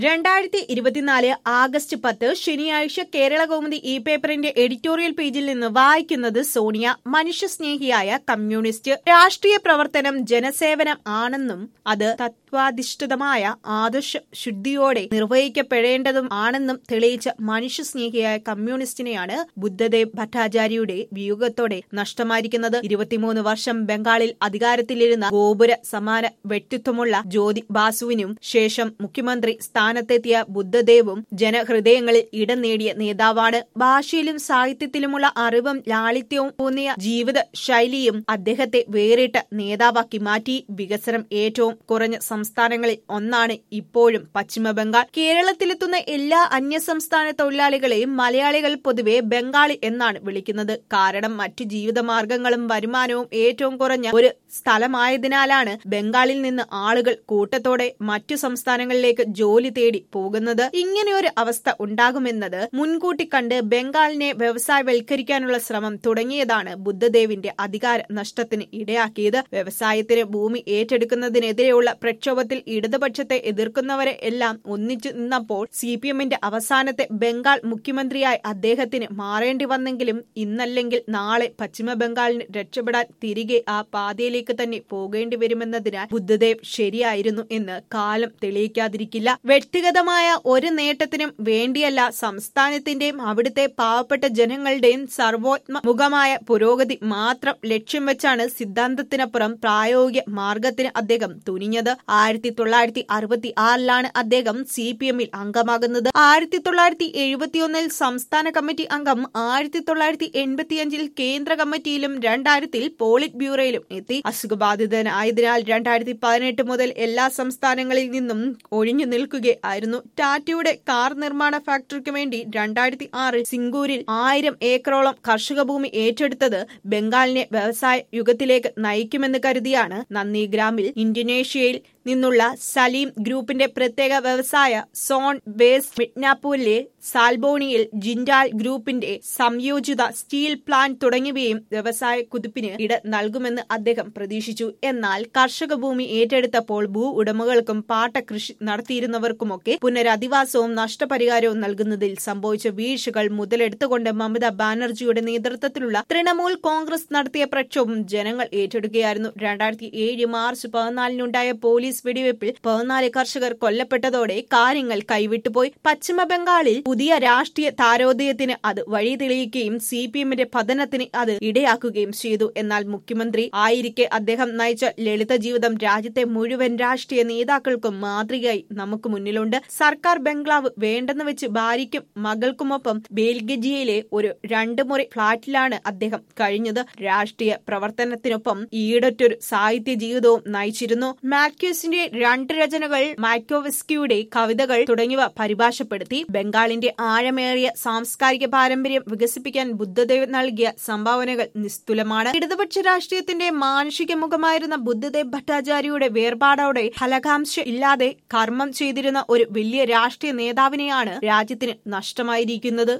രണ്ടായിരത്തി ഇരുപത്തിനാല് ആഗസ്റ്റ് പത്ത് ശനിയാഴ്ച കേരള കൗമുദി ഈ പേപ്പറിന്റെ എഡിറ്റോറിയൽ പേജിൽ നിന്ന് വായിക്കുന്നത് സോണിയ മനുഷ്യസ്നേഹിയായ കമ്മ്യൂണിസ്റ്റ് രാഷ്ട്രീയ പ്രവർത്തനം ജനസേവനം ആണെന്നും അത് തത്വാധിഷ്ഠിതമായ ആദർശ ശുദ്ധിയോടെ നിർവഹിക്കപ്പെടേണ്ടതും ആണെന്നും തെളിയിച്ച മനുഷ്യസ്നേഹിയായ കമ്മ്യൂണിസ്റ്റിനെയാണ് ബുദ്ധദേവ് ഭട്ടാചാര്യയുടെ വിയോഗത്തോടെ നഷ്ടമായിരിക്കുന്നത് ഇരുപത്തിമൂന്ന് വർഷം ബംഗാളിൽ അധികാരത്തിലിരുന്ന ഗോപുര സമാന വ്യക്തിത്വമുള്ള ജ്യോതി ബാസുവിനും ശേഷം മുഖ്യമന്ത്രി സ്ഥാനത്തെത്തിയ ബുദ്ധദേവും ജനഹൃദയങ്ങളിൽ ഇടം നേടിയ നേതാവാണ് ഭാഷയിലും സാഹിത്യത്തിലുമുള്ള അറിവും ലാളിത്യവും ഊന്നിയ ജീവിത ശൈലിയും അദ്ദേഹത്തെ വേറിട്ട നേതാവാക്കി മാറ്റി വികസനം ഏറ്റവും കുറഞ്ഞ സംസ്ഥാനങ്ങളിൽ ഒന്നാണ് ഇപ്പോഴും പശ്ചിമ ബംഗാൾ കേരളത്തിലെത്തുന്ന എല്ലാ അന്യസംസ്ഥാന തൊഴിലാളികളെയും മലയാളികൾ പൊതുവെ ബംഗാളി എന്നാണ് വിളിക്കുന്നത് കാരണം മറ്റു ജീവിതമാർഗങ്ങളും വരുമാനവും ഏറ്റവും കുറഞ്ഞ ഒരു സ്ഥലമായതിനാലാണ് ബംഗാളിൽ നിന്ന് ആളുകൾ കൂട്ടത്തോടെ മറ്റു സംസ്ഥാനങ്ങളിലേക്ക് ജോലി തേടി പോകുന്നത് ഇങ്ങനെയൊരു അവസ്ഥ ഉണ്ടാകുമെന്നത് മുൻകൂട്ടി കണ്ട് ബംഗാളിനെ വ്യവസായവൽക്കരിക്കാനുള്ള ശ്രമം തുടങ്ങിയതാണ് ബുദ്ധദേവിന്റെ അധികാര നഷ്ടത്തിന് ഇടയാക്കിയത് വ്യവസായത്തിന് ഭൂമി ഏറ്റെടുക്കുന്നതിനെതിരെയുള്ള പ്രക്ഷോഭത്തിൽ ഇടതുപക്ഷത്തെ എതിർക്കുന്നവരെ എല്ലാം ഒന്നിച്ചു നിന്നപ്പോൾ സി പി എമ്മിന്റെ അവസാനത്തെ ബംഗാൾ മുഖ്യമന്ത്രിയായി അദ്ദേഹത്തിന് മാറേണ്ടി വന്നെങ്കിലും ഇന്നല്ലെങ്കിൽ നാളെ പശ്ചിമ ബംഗാളിന് രക്ഷപ്പെടാൻ തിരികെ ആ പാതയിലേക്ക് തന്നെ പോകേണ്ടി വരുമെന്നതിനാൽ ബുദ്ധദേവ് ശരിയായിരുന്നു എന്ന് കാലം തെളിയിക്കാതിരിക്കില്ല വ്യക്തിഗതമായ ഒരു നേട്ടത്തിനും വേണ്ടിയല്ല സംസ്ഥാനത്തിന്റെയും അവിടുത്തെ പാവപ്പെട്ട ജനങ്ങളുടെയും സർവോത്മമുഖമായ പുരോഗതി മാത്രം ലക്ഷ്യം വെച്ചാണ് സിദ്ധാന്തത്തിനപ്പുറം പ്രായോഗിക മാർഗത്തിന് അദ്ദേഹം തുനിഞ്ഞത് ആയിരത്തി തൊള്ളായിരത്തി അറുപത്തി ആറിലാണ് അദ്ദേഹം സി പി എമ്മിൽ അംഗമാകുന്നത് ആയിരത്തി തൊള്ളായിരത്തി എഴുപത്തിയൊന്നിൽ സംസ്ഥാന കമ്മിറ്റി അംഗം ആയിരത്തി തൊള്ളായിരത്തി എൺപത്തിയഞ്ചിൽ കേന്ദ്ര കമ്മിറ്റിയിലും രണ്ടായിരത്തിൽ പോളിറ്റ് ബ്യൂറോയിലും എത്തി അസുഖബാധിതനായതിനാൽ രണ്ടായിരത്തി പതിനെട്ട് മുതൽ എല്ലാ സംസ്ഥാനങ്ങളിൽ നിന്നും ഒഴിഞ്ഞു നിൽക്കുകയായിരുന്നു ടാറ്റയുടെ കാർ നിർമ്മാണ ഫാക്ടറിക്ക് വേണ്ടി രണ്ടായിരത്തി ആറിൽ സിംഗൂരിൽ ആയിരം ഏക്കറോളം കർഷക ഭൂമി ഏറ്റെടുത്തത് ബംഗാളിനെ വ്യവസായ യുഗത്തിലേക്ക് നയിക്കുമെന്ന് കരുതിയാണ് നന്ദിഗ്രാമിൽ ഇന്തോനേഷ്യയിൽ നിന്നുള്ള സലീം ഗ്രൂപ്പിന്റെ പ്രത്യേക വ്യവസായ സോൺ ബേസ് മിഡ്നാപ്പൂരിലെ സാൽബോണിയിൽ ജിൻഡാൽ ഗ്രൂപ്പിന്റെ സംയോജിത സ്റ്റീൽ പ്ലാന്റ് തുടങ്ങിയവയും വ്യവസായ കുതിപ്പിന് ഇട നൽകുമെന്ന് അദ്ദേഹം പ്രതീക്ഷിച്ചു എന്നാൽ കർഷക ഭൂമി ഏറ്റെടുത്തപ്പോൾ ഭൂ ഉടമകൾക്കും പാട്ട കൃഷി നടത്തിയിരുന്നവർക്കുമൊക്കെ പുനരധിവാസവും നഷ്ടപരിഹാരവും നൽകുന്നതിൽ സംഭവിച്ച വീഴ്ചകൾ മുതലെടുത്തുകൊണ്ട് മമതാ ബാനർജിയുടെ നേതൃത്വത്തിലുള്ള തൃണമൂൽ കോൺഗ്രസ് നടത്തിയ പ്രക്ഷോഭം ജനങ്ങൾ ഏറ്റെടുക്കുകയായിരുന്നു രണ്ടായിരത്തി ഏഴ് മാർച്ച് പതിനാലിനുണ്ടായ പോലീസ് വെടിവെപ്പിൽ പതിനാല് കർഷകർ കൊല്ലപ്പെട്ടതോടെ കാര്യങ്ങൾ കൈവിട്ടുപോയി പശ്ചിമ ബംഗാളിൽ പുതിയ രാഷ്ട്രീയ താരോദയത്തിന് അത് വഴി തെളിയിക്കുകയും സി പി എമ്മിന്റെ പതനത്തിന് അത് ഇടയാക്കുകയും ചെയ്തു എന്നാൽ മുഖ്യമന്ത്രി ആയിരിക്കെ അദ്ദേഹം നയിച്ച ലളിത ജീവിതം രാജ്യത്തെ മുഴുവൻ രാഷ്ട്രീയ നേതാക്കൾക്കും മാതൃകയായി നമുക്ക് മുന്നിലുണ്ട് സർക്കാർ ബംഗ്ലാവ് വേണ്ടെന്ന് വെച്ച് ഭാര്യയ്ക്കും മകൾക്കുമൊപ്പം ബേൽഗജിയയിലെ ഒരു രണ്ട് മുറി ഫ്ളാറ്റിലാണ് അദ്ദേഹം കഴിഞ്ഞത് രാഷ്ട്രീയ പ്രവർത്തനത്തിനൊപ്പം ഈടൊറ്റൊരു സാഹിത്യ ജീവിതവും നയിച്ചിരുന്നു മാക്യൂസിന്റെ രണ്ട് രചനകൾ മാക്യോവിസ്കിയുടെ കവിതകൾ തുടങ്ങിയവ പരിഭാഷപ്പെടുത്തി ബംഗാളിന്റെ ആഴമേറിയ സാംസ്കാരിക പാരമ്പര്യം വികസിപ്പിക്കാൻ ബുദ്ധദേവ് നൽകിയ സംഭാവനകൾ നിസ്തുലമാണ് ഇടതുപക്ഷ രാഷ്ട്രീയത്തിന്റെ മാനുഷിക മുഖമായിരുന്ന ബുദ്ധദേവ് ഭട്ടാചാര്യയുടെ വേർപാടോടെ ഫലകാംക്ഷ ഇല്ലാതെ കർമ്മം ചെയ്തിരുന്ന ഒരു വലിയ രാഷ്ട്രീയ നേതാവിനെയാണ് രാജ്യത്തിന് നഷ്ടമായിരിക്കുന്നത്